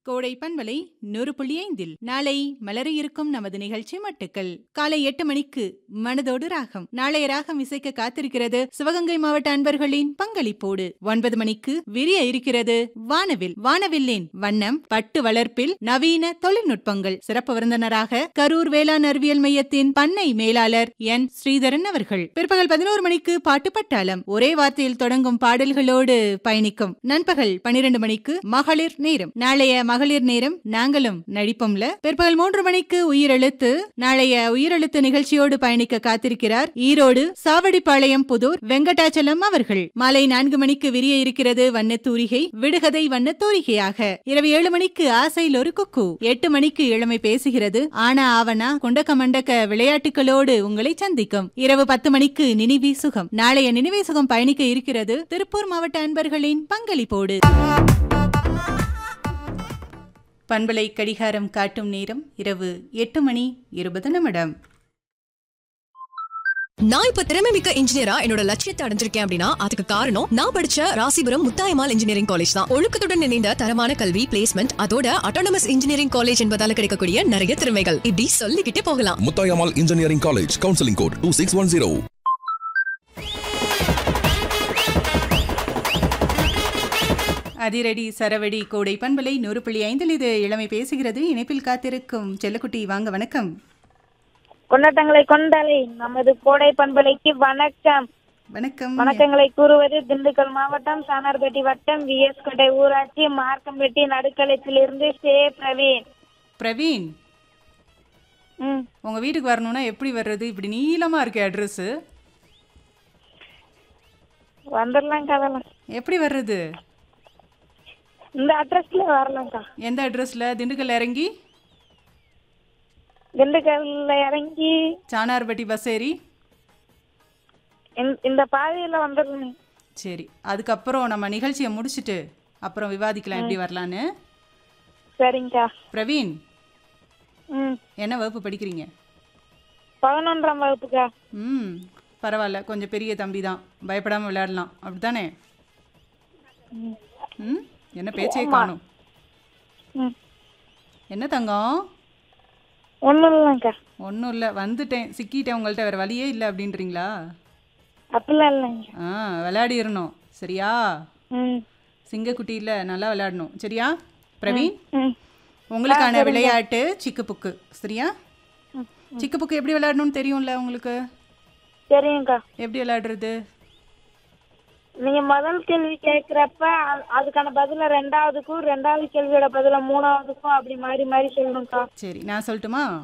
கோடை பண்பலை நூறு புள்ளி ஐந்தில் நாளை மலர இருக்கும் நமது நிகழ்ச்சி மட்டுக்கள் காலை எட்டு மணிக்கு மனதோடு ராகம் நாளைய ராகம் இசைக்க காத்திருக்கிறது சிவகங்கை மாவட்ட அன்பர்களின் பங்களிப்போடு ஒன்பது மணிக்கு விரிய இருக்கிறது வானவில் வானவில்லின் வண்ணம் பட்டு வளர்ப்பில் நவீன தொழில்நுட்பங்கள் சிறப்பு விருந்தினராக கரூர் வேளாண் அறிவியல் மையத்தின் பண்ணை மேலாளர் என் ஸ்ரீதரன் அவர்கள் பிற்பகல் பதினோரு மணிக்கு பாட்டு பட்டாளம் ஒரே வார்த்தையில் தொடங்கும் பாடல்களோடு பயணிக்கும் நண்பகல் பனிரெண்டு மணிக்கு மகளிர் நேரம் நாளைய மகளிர் நேரம் நாங்களும் நடிப்போம்ல பிற்பகல் மூன்று மணிக்கு உயிரெழுத்து நாளைய உயிரெழுத்து நிகழ்ச்சியோடு பயணிக்க காத்திருக்கிறார் ஈரோடு சாவடிப்பாளையம் புதூர் வெங்கடாச்சலம் அவர்கள் மாலை நான்கு மணிக்கு விரிய இருக்கிறது வண்ணத்தூரிகை விடுகதை வண்ணத்தூரிகையாக இரவு ஏழு மணிக்கு ஆசையில் ஒரு குக்கு எட்டு மணிக்கு இளமை பேசுகிறது ஆனா ஆவனா கொண்டக்க மண்டக்க விளையாட்டுகளோடு உங்களை சந்திக்கும் இரவு பத்து மணிக்கு நினைவி சுகம் நாளைய நினைவே சுகம் பயணிக்க இருக்கிறது திருப்பூர் மாவட்ட அன்பர்களின் பங்களிப்போடு பண்பலை கடிகாரம் காட்டும் நேரம் இரவு எட்டு மணி இருபது நிமிடம் நான் இப்ப திறமை மிக்க இன்ஜினியரா என்னோட லட்சியத்தை அடைஞ்சிருக்கேன் அப்படின்னா அதுக்கு காரணம் நான் படிச்ச ராசிபுரம் முத்தாயமால் இன்ஜினியரிங் காலேஜ் தான் ஒழுக்கத்துடன் இணைந்த தரமான கல்வி பிளேஸ்மெண்ட் அதோட அட்டானமஸ் இன்ஜினியரிங் காலேஜ் என்பதால கிடைக்கக்கூடிய நிறைய திறமைகள் இப்படி சொல்லிக்கிட்டே போகலாம் Muthayammal engineering college counselling code two six one zero அதிரடி சரவடி கோடை பண்பலை நூறு புள்ளி ஐந்தில் இது இளமை பேசுகிறது இணைப்பில் காத்திருக்கும் செல்லக்குட்டி வாங்க வணக்கம் கொண்டாட்டங்களை கொண்டாலை நமது கோடை பண்பலைக்கு வணக்கம் வணக்கம் வணக்கங்களை கூறுவது திண்டுக்கல் மாவட்டம் சானார்பேட்டை வட்டம் விஎஸ் கோட்டை ஊராட்சி மார்க்கம்பேட்டி நடுக்களத்திலிருந்து சே பிரவீன் பிரவீன் ம் உங்க வீட்டுக்கு வரணும்னா எப்படி வர்றது இப்படி நீளமா இருக்கு அட்ரஸ் வந்துடலாம் கதலாம் எப்படி வர்றது இந்த அட்ரஸ்ல வரலாம்க்கா எந்த அட்ரஸ்ல திண்டுக்கல் இறங்கி திண்டுக்கல்ல இறங்கி சானார்பட்டி பஸ் ஏறி இந்த- இந்த பாதையில வந்துடலாம் சரி அதுக்கப்புறம் நம்ம நிகழ்ச்சியை முடிச்சிட்டு அப்புறம் விவாதிக்கலாம் எப்படி வரலான்னு சரிங்கக்கா பிரவீன் ம் என்ன வகுப்பு படிக்கிறீங்க பதினொன்றாம் வகுப்புக்கா ம் பரவாயில்ல கொஞ்சம் பெரிய தம்பி தான் பயப்படாமல் விளையாடலாம் அப்படித்தானே ம் என்ன பேச்சே காணும் ம் என்ன தங்கம் ஒன்றும் இல்லைங்கக்கா ஒன்றும் இல்லை வந்துட்டேன் சிக்கிட்டேன் உங்கள்கிட்ட வேறு வழியே இல்லை அப்படின்றீங்களா அப்படிலாம் இல்லைங்க ஆ விளையாடிடணும் சரியா ம் சிங்கக்குட்டி இல்லை நல்லா விளையாடணும் சரியா பிரவீன் ம் உங்களுக்கான விளையாட்டு சிக்கு புக்கு சரியா சிக்கு புக்கு எப்படி விளையாடணும்னு தெரியும்ல உங்களுக்கு சரிங்கக்கா எப்படி விளையாடுறது நீங்க முதல் கேள்வி கேக்குறப்ப அ- அதுக்கான பதில ரெண்டாவதுக்கும் ரெண்டாவது கேள்வியோட பதில மூணாவதுக்கும் அப்படி மாறி மாறி சொல்லணும்க்கா சரி நான் சொல்லட்டுமா